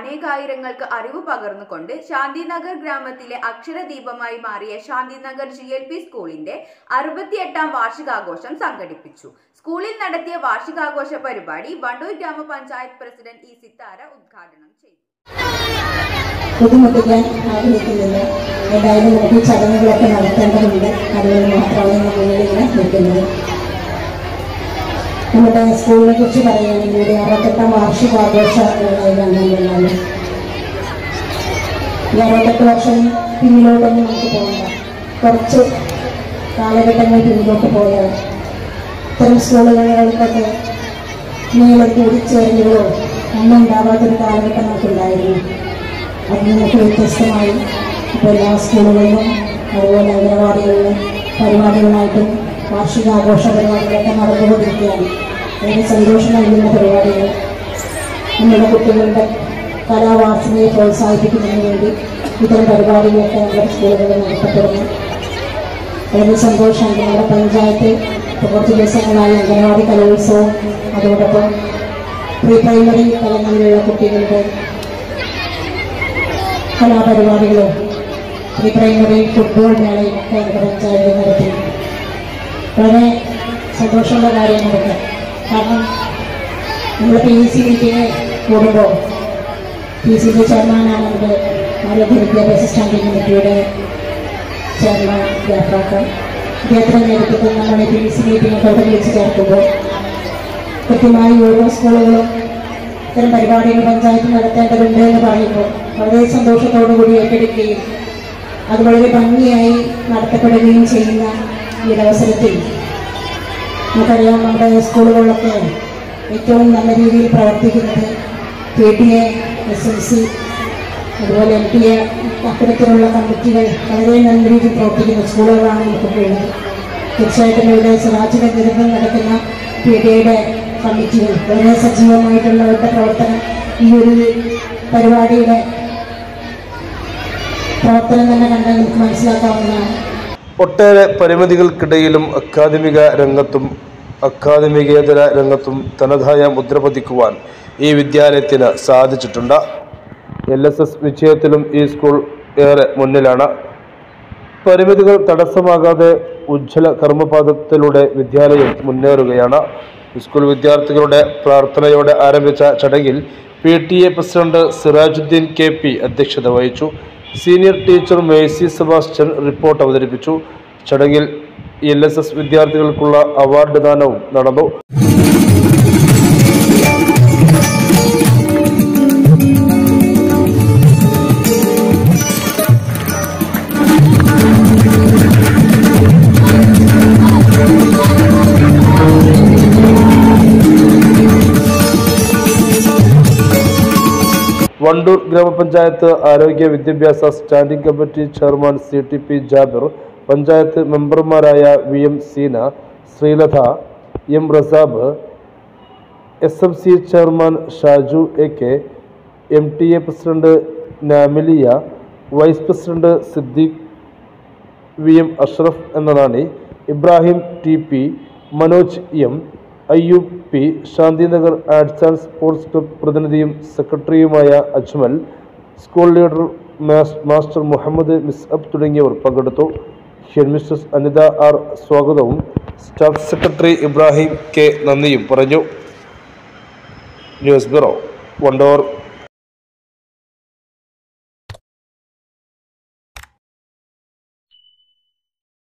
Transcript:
അനേകായിരങ്ങൾക്ക് അറിവ് പകർന്നുകൊണ്ട് ശാന്തിനഗർ ഗ്രാമത്തിലെ അക്ഷരദീപമായി മാറിയ ശാന്തിനഗർ ജി എൽ പി സ്കൂളിന്റെ അറുപത്തിയെട്ടാം വാർഷികാഘോഷം സംഘടിപ്പിച്ചു സ്കൂളിൽ നടത്തിയ വാർഷികാഘോഷ പരിപാടി വണ്ടൂർ ഗ്രാമപഞ്ചായത്ത് പ്രസിഡന്റ് ഇ സിത്താര ഉദ്ഘാടനം ചെയ്തു ബുദ്ധിമുട്ടിക്കാൻ ആഗ്രഹിക്കുന്നില്ല ഏതായാലും നമുക്ക് ഈ ചടങ്ങുകളൊക്കെ നടത്തേണ്ടതുണ്ട് അതുകൊണ്ട് മാത്രമാണ് നമ്മൾ ഇങ്ങനെ നിൽക്കുന്നത് നമ്മുടെ സ്കൂളിനെ കുറിച്ച് പറയുകയാണെങ്കിൽ ഒരു അറുപത്തെട്ടാം വാർഷികാഘോഷ വേളയിലാണ് നമ്മളെല്ലാം ഈ അറുപത്തെട്ട് വർഷം പിന്നിലോട്ടൊന്നും നമുക്ക് പോകണ്ട കുറച്ച് കാലഘട്ടങ്ങൾ പിന്നിലോട്ട് പോയാൽ ഇത്തരം സ്കൂളുകൾക്കൊക്കെ നീളം കൂടിച്ചേരലുകളോ ഒന്നും ഉണ്ടാവാത്തൊരു കാലഘട്ടം നമുക്കുണ്ടായിരുന്നു അതിൽ നിന്നൊക്കെ വ്യത്യസ്തമായി ഇപ്പോൾ എല്ലാ സ്കൂളുകളിലും അതുപോലെ അംഗനവാടികളിലും പരിപാടികളായിട്ടും വാർഷികാഘോഷ പരിപാടികളൊക്കെ നടന്നുകൊണ്ടിരിക്കുകയാണ് വളരെ സന്തോഷം നൽകുന്ന പരിപാടികൾ നമ്മുടെ കുട്ടികളുടെ കലാവാസനയെ പ്രോത്സാഹിപ്പിക്കുന്നതിന് വേണ്ടി ഇത്തരം പരിപാടികളൊക്കെ നമ്മുടെ സ്കൂളുകളിൽ നടത്തപ്പെടുന്നു വളരെ സന്തോഷമുണ്ട് നമ്മുടെ പഞ്ചായത്ത് ഇപ്പോൾ കുറച്ച് ദിവസങ്ങളായി അംഗനവാടി കലോത്സവം അതോടൊപ്പം പ്രീ പ്രൈമറി തലങ്ങളിലുള്ള കുട്ടികളുടെ കലാപരിപാടികളും പ്രീ പ്രൈമറി ഫുട്ബോൾ മേളയും ഒക്കെ നമ്മുടെ പഞ്ചായത്ത് നടത്തി വളരെ സന്തോഷമുള്ള കാര്യങ്ങളൊക്കെ കാരണം നമ്മൾ പി സി മീറ്റിംഗ് കൂടുമ്പോൾ പി സി സി ചെയർമാനാണ് നമ്മുടെ ആരോഗ്യ വിദ്യാഭ്യാസ സ്റ്റാൻഡിംഗ് കമ്മിറ്റിയുടെ ചെയർമാൻ യാത്രാക്കൾ ഇദ്ദേഹത്തിൻ്റെ നേതൃത്വത്തിൽ നമ്മൾ പി സി മീറ്റിംഗ് ഒക്കെ അവിടെ വിളിച്ച് ചേർക്കുമ്പോൾ കൃത്യമായി ഓരോ സ്കൂളുകളും ഇത്തരം പരിപാടികൾ പഞ്ചായത്ത് നടത്തേണ്ടതുണ്ട് എന്ന് പറയുമ്പോൾ വളരെ സന്തോഷത്തോടു കൂടി ഏറ്റെടുക്കുകയും അത് വളരെ ഭംഗിയായി നടത്തപ്പെടുകയും ചെയ്യുന്ന ഈ ഒരു അവസരത്തിൽ നമുക്കറിയാം നമ്മുടെ സ്കൂളുകളിലൊക്കെ ഏറ്റവും നല്ല രീതിയിൽ പ്രവർത്തിക്കുന്നത് P T A S L C അതുപോലെ എം ടി എ അത്തരത്തിലുള്ള കമ്മിറ്റികൾ വളരെ നല്ല രീതിയിൽ പ്രവർത്തിക്കുന്ന സ്കൂളുകളാണ് നമുക്കൊക്കെ ഉള്ളത് തീർച്ചയായിട്ടും ഇവിടെ സിറാജിന്റെ നേതൃത്വം നടക്കുന്ന പി ടി എയുടെ കമ്മിറ്റികൾ വളരെ സജീവമായിട്ടുള്ള അവരുടെ പ്രവർത്തനം ഈ ഒരു പരിപാടിയുടെ പ്രവർത്തനം തന്നെ കണ്ടാൽ നമുക്ക് മനസ്സിലാക്കാവുന്നതാണ് ഒട്ടേറെ പരിമിതികൾക്കിടയിലും അക്കാദമിക രംഗത്തും അക്കാദമികേതര രംഗത്തും തനതായ മുദ്ര പതിക്കുവാൻ ഈ വിദ്യാലയത്തിന് സാധിച്ചിട്ടുണ്ട് എൽ എസ് എസ് വിജയത്തിലും ഈ സ്കൂൾ ഏറെ മുന്നിലാണ് പരിമിതികൾ തടസ്സമാകാതെ ഉജ്ജ്വല കർമ്മപാദത്തിലൂടെ വിദ്യാലയം മുന്നേറുകയാണ് സ്കൂൾ വിദ്യാർത്ഥികളുടെ പ്രാർത്ഥനയോടെ ആരംഭിച്ച ചടങ്ങിൽ P T A president Sirajuddin K P അധ്യക്ഷത വഹിച്ചു senior teacher Mercy Sebastian report അവതരിപ്പിച്ചു ചടങ്ങിൽ എൽ എസ് എസ് വിദ്യാർത്ഥികൾക്കുള്ള അവാർഡ് ദാനവും നടന്നു വണ്ടൂർ ഗ്രാമപഞ്ചായത്ത് ആരോഗ്യ വിദ്യാഭ്യാസ standing committee chairman C T P Jabir panchayat മെമ്പർമാരായ V M Seena Sreelatha M Rasab S M C chairman Shaju A K M T A president Namilia vice president Siddique V M Ashraf എന്നതാണ് Ibrahim T P Manoj M Ayyub P Shanthinagar arts and sports club പ്രതിനിധിയും സെക്രട്ടറിയുമായ Ajmal school leader മാസ്- master Muhammad Misab തുടങ്ങിയവർ പങ്കെടുത്തു headmistress Anitha R സ്വാഗതവും staff secretary Ibrahim K നന്ദിയും പറഞ്ഞു news bureau വണ്ടോർ